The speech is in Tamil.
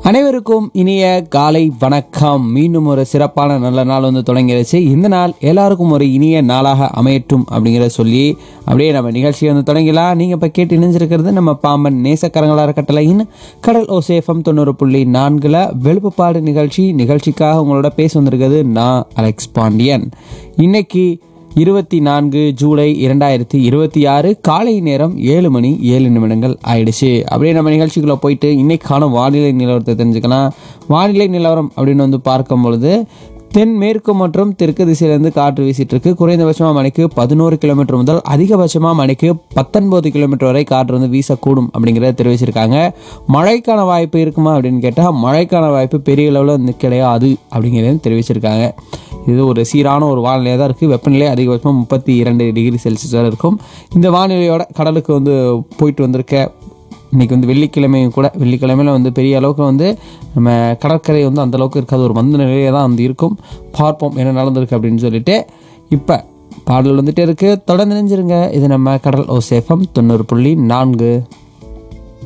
அனைவருக்கும் இனிய காலை வணக்கம் மீண்டும் ஒரு சிறப்பான நல்ல நாள் வந்து தொடங்கிடுச்சு இந்த நாள் எல்லாருக்கும் ஒரு இனிய நாளாக அமையட்டும் அப்படிங்கிறத சொல்லி அப்படியே நம்ம நிகழ்ச்சியை வந்து தொடங்கிடலாம் நீங்கள் இப்போ கேட்டு இணைஞ்சிருக்கிறது நம்ம பாம்பன் நேசக்கரங்களா இருக்கட்டலையின் கடல் ஓசேஃபம் தொண்ணூறு புள்ளி நான்கில் வெளுப்புப்பாடு நிகழ்ச்சி நிகழ்ச்சிக்காக உங்களோட பேச வந்திருக்கிறது நான் அலெக்ஸ் பாண்டியன் இன்னைக்கு இருபத்தி நான்கு ஜூலை இரண்டாயிரத்தி இருபத்தி ஆறு காலை நேரம் ஏழு மணி ஏழு நிமிடங்கள் ஆயிடுச்சு அப்படியே நம்ம நிகழ்ச்சிக்குள்ளே போயிட்டு இன்னைக்கான வானிலை நிலவரத்தை தெரிஞ்சுக்கலாம் வானிலை நிலவரம் அப்படின்னு வந்து பார்க்கும் பொழுது தென்மேற்கு மற்றும் தெற்கு திசையிலேருந்து காற்று வீசிட்டு இருக்கு குறைந்தபட்சமாக மணிக்கு பதினோரு கிலோமீட்டர் முதல் அதிகபட்சமாக மணிக்கு பத்தொன்பது கிலோமீட்டர் வரை காற்று வந்து வீசக்கூடும் அப்படிங்கிறத தெரிவிச்சிருக்காங்க மழைக்கான வாய்ப்பு இருக்குமா அப்படின்னு கேட்டால் மழைக்கான வாய்ப்பு பெரிய அளவில் வந்து கிடையாது அப்படிங்கிறதையும் தெரிவிச்சிருக்காங்க இது ஒரு சீரான ஒரு வானிலையாக தான் இருக்குது வெப்பநிலை அதிகபட்சமாக முப்பத்தி இரண்டு டிகிரி செல்சியஸ் வரை இருக்கும் இந்த வானிலையோட கடலுக்கு வந்து போயிட்டு வந்திருக்க இன்றைக்கி வந்து வெள்ளிக்கிழமையும் கூட வெள்ளிக்கிழமையில வந்து பெரிய அளவுக்கு வந்து நம்ம கடற்கரை வந்து அந்த அளவுக்கு இருக்காது ஒரு மந்த நிலையில தான் வந்து இருக்கும் பார்ப்போம் என்ன நடந்திருக்கு அப்படின்னு சொல்லிட்டு இப்போ பாடல் வந்துட்டே இருக்குது தொடர்ந்து நினைஞ்சிருங்க இது நம்ம கடல் ஓசேஃபம் தொண்ணூறு புள்ளி நான்கு